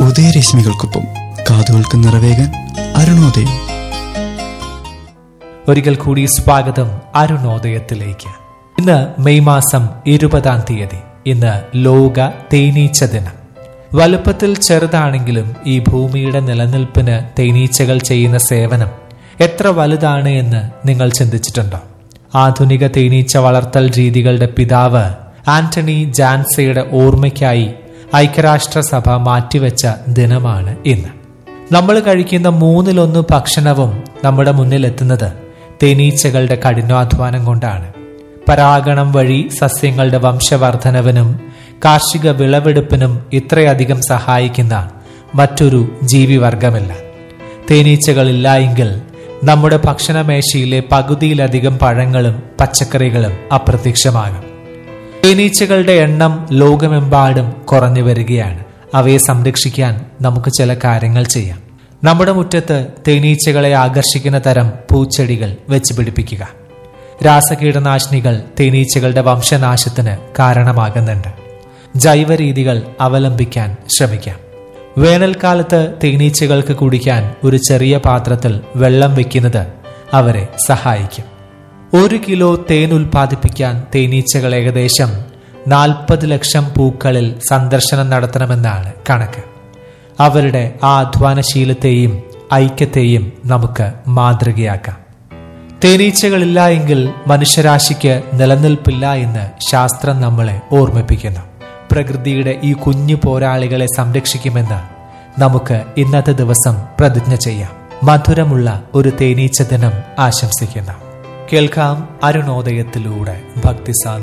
ഉദയരശ്മികൾക്കൊപ്പം കാതുകൾക്ക് നിറവേകാൻ അരുണോദയം ഒരിക്കൽ കൂടി സ്വാഗതം അരുണോദയത്തിലേക്ക് ഇന്ന് മെയ് മാസം ഇരുപതാം തീയതി ഇന്ന് ലോക തേനീച്ച ദിനം വലുപ്പത്തിൽ ചെറുതാണെങ്കിലും ഈ ഭൂമിയുടെ നിലനിൽപ്പിന് തേനീച്ചകൾ ചെയ്യുന്ന സേവനം എത്ര വലുതാണ് എന്ന് നിങ്ങൾ ചിന്തിച്ചിട്ടുണ്ടോ ആധുനിക തേനീച്ച വളർത്തൽ രീതികളുടെ പിതാവ് ആന്റണി ജാൻസയുടെ ഓർമ്മയ്ക്കായി ഐക്യരാഷ്ട്രസഭ മാറ്റിവെച്ച ദിനമാണ് ഇന്ന് നമ്മൾ കഴിക്കുന്ന മൂന്നിലൊന്ന് ഭക്ഷണവും നമ്മുടെ മുന്നിലെത്തുന്നത് തേനീച്ചകളുടെ കഠിനാധ്വാനം കൊണ്ടാണ് പരാഗണം വഴി സസ്യങ്ങളുടെ വംശവർധനവിനും കാർഷിക വിളവെടുപ്പിനും ഇത്രയധികം സഹായിക്കുന്ന മറ്റൊരു ജീവിവർഗമില്ല തേനീച്ചകളില്ല എങ്കിൽ നമ്മുടെ ഭക്ഷണമേശയിലെ പകുതിയിലധികം പഴങ്ങളും പച്ചക്കറികളും അപ്രത്യക്ഷമാകും തേനീച്ചകളുടെ എണ്ണം ലോകമെമ്പാടും കുറഞ്ഞു വരികയാണ് അവയെ സംരക്ഷിക്കാൻ നമുക്ക് ചില കാര്യങ്ങൾ ചെയ്യാം നമ്മുടെ മുറ്റത്ത് തേനീച്ചകളെ ആകർഷിക്കുന്ന തരം പൂച്ചെടികൾ വെച്ച് പിടിപ്പിക്കുക രാസകീടനാശിനികൾ തേനീച്ചകളുടെ വംശനാശത്തിന് കാരണമാകുന്നുണ്ട് ജൈവ രീതികൾ അവലംബിക്കാൻ ശ്രമിക്കാം വേനൽക്കാലത്ത് തേനീച്ചകൾക്ക് കുടിക്കാൻ ഒരു ചെറിയ പാത്രത്തിൽ വെള്ളം വെക്കുന്നത് അവരെ സഹായിക്കും ഒരു കിലോ തേൻ ഉൽപ്പാദിപ്പിക്കാൻ തേനീച്ചകൾ ഏകദേശം നാൽപ്പത് ലക്ഷം പൂക്കളിൽ സന്ദർശനം നടത്തണമെന്നാണ് കണക്ക് അവരുടെ ആ അധ്വാനശീലത്തെയും ഐക്യത്തെയും നമുക്ക് മാതൃകയാക്കാം തേനീച്ചകളില്ല എങ്കിൽ മനുഷ്യരാശിക്ക് നിലനിൽപ്പില്ല എന്ന് ശാസ്ത്രം നമ്മളെ ഓർമ്മിപ്പിക്കുന്നു പ്രകൃതിയുടെ ഈ കുഞ്ഞു പോരാളികളെ സംരക്ഷിക്കുമെന്ന് നമുക്ക് ഇന്നത്തെ ദിവസം പ്രതിജ്ഞ ചെയ്യാം മധുരമുള്ള ഒരു തേനീച്ച ദിനം ആശംസിക്കുന്നു കേൾക്കാം അരുണോദയത്തിലൂടെ ഭക്തിസാ